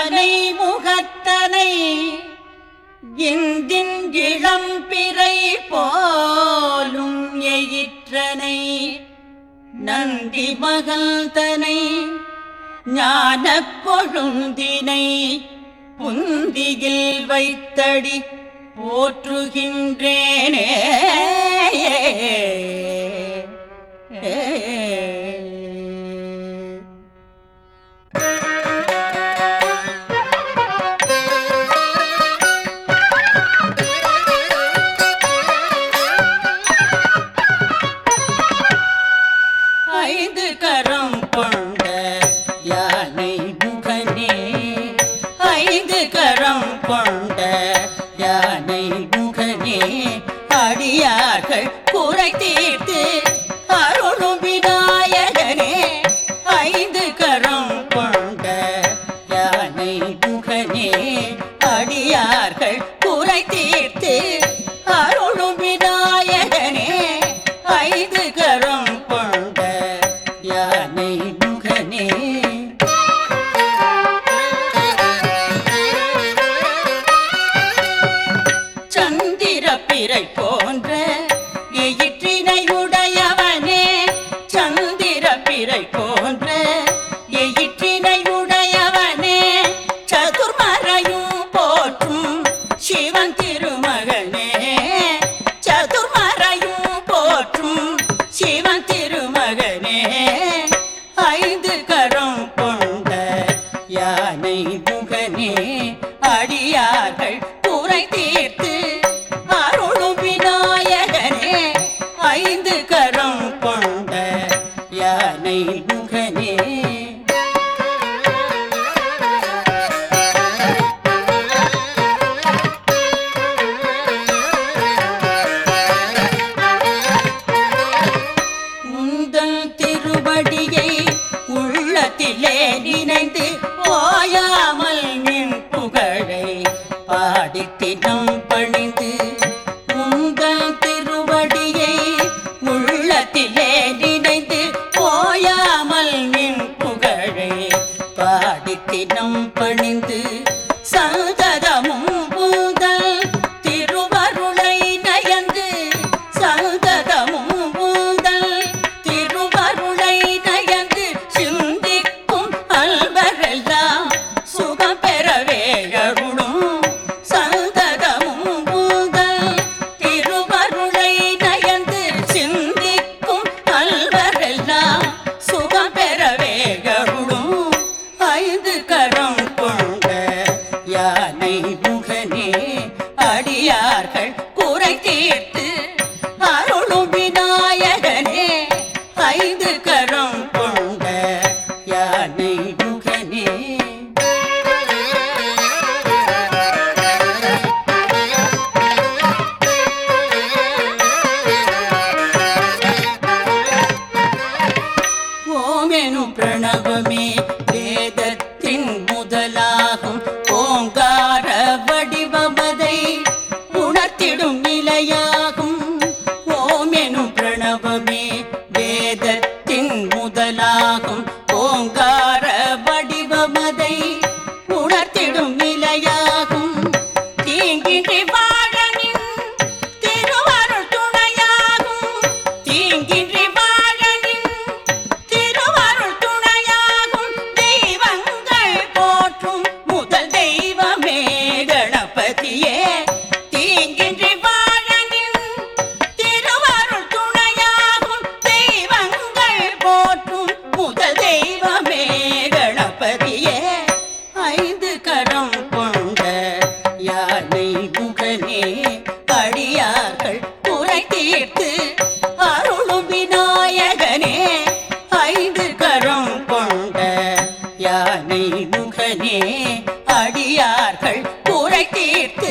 யானை முகத்தனை இந்தின் இளம்பிறை போலும் எயிற்றனை நந்தி மகள்தனை ஞானக் கொழுந்தினை புந்தியில் வைத்தடி போற்றுகின்றேனே ஐந்து கரம் கொண்ட யானை முகனே ஐந்து கரம் கொண்ட யானை முகனே அடியார்கள் குறை தீர்த்து அருளும் விநாயகனே ஐந்து கரம் கொண்ட யானை முகனே அடியார்கள் குறை தீர்த்து அருளும் விநாயகனே ஐந்து கரம் கொண்ட யானை முகனே சந்திர பிறை போன்ற எயிற்றினை உடையவனே சந்திர பிறை போன்ற எயிற்றினை உடையவனே சதுர்மறையும் போற்றும் சிவன் திருமகனே சதுர்மறையும் போற்றும் சிவன் திருமகனே ஐந்து கரம் கொண்ட யானை முகனே அடியார்கள் குறை தீர்த்து அருளும் விநாயகனே ஐந்து கரம் கொண்ட யானை முகனே உந்தன் திருவடியை உள்ளத்திலே நினைந்து ஓயாமல் நின் புகழை பாடி தினம் பணிந்து உந்தன் திருவடியை உள்ளத்திலே நினைந்து ஓயாமல் நின் புகழை பாடி தினம் பணிந்து சந்ததமும் பூதல் திருவருளை நயந்து சந்ததமும் பூதல் திருவருளை நயந்து சிந்திக்கும் அல்வரெல்லாம் சுகம் பெறவே அருளும் சந்ததமும் பூதல் திருவருளை நயந்து சிந்திக்கும் அல்வரெல்லாம் சுகம் பெறவே அருளும் ஐந்து கரம் கொண்ட யானை முகனே அடியார்கள் குறை தீர்த்து அருளும் விநாயகனே ஐந்து கரம் கொண்ட யானை முகனே ஓமெனும் பிரணவமே வேதத்தின் முதலாகும் ஓங்கார வடிவமதை உணர்த்திடும் நிலையாகும் ஓமெனும் பிரணவமே வேதத்தின் முதலாகும் ஓங்கார வடிவமதை உணர்த்திடும் நிலையாகும் தீங்கின்றி வாழனின் திருவருள் துணையாகும் தீங்கின்றி வாழனின் திருவருள் துணையாகும் தெய்வங்கள் போற்றும் முதல் தெய்வமே கணபதியே தீங்கின்றி வாழனின் திருவருள் துணையாகும் தெய்வங்கள் போற்றும் முதல் தெய்வமே கணபதியே ஐந்து கரம் கொண்ட யானை முகனே அடியார்கள் குறை தீர்த்து அருளும் விநாயகனே ஐந்து கரம் கொண்ட யானை முகனே அடியார்கள் குறை தீர்த்து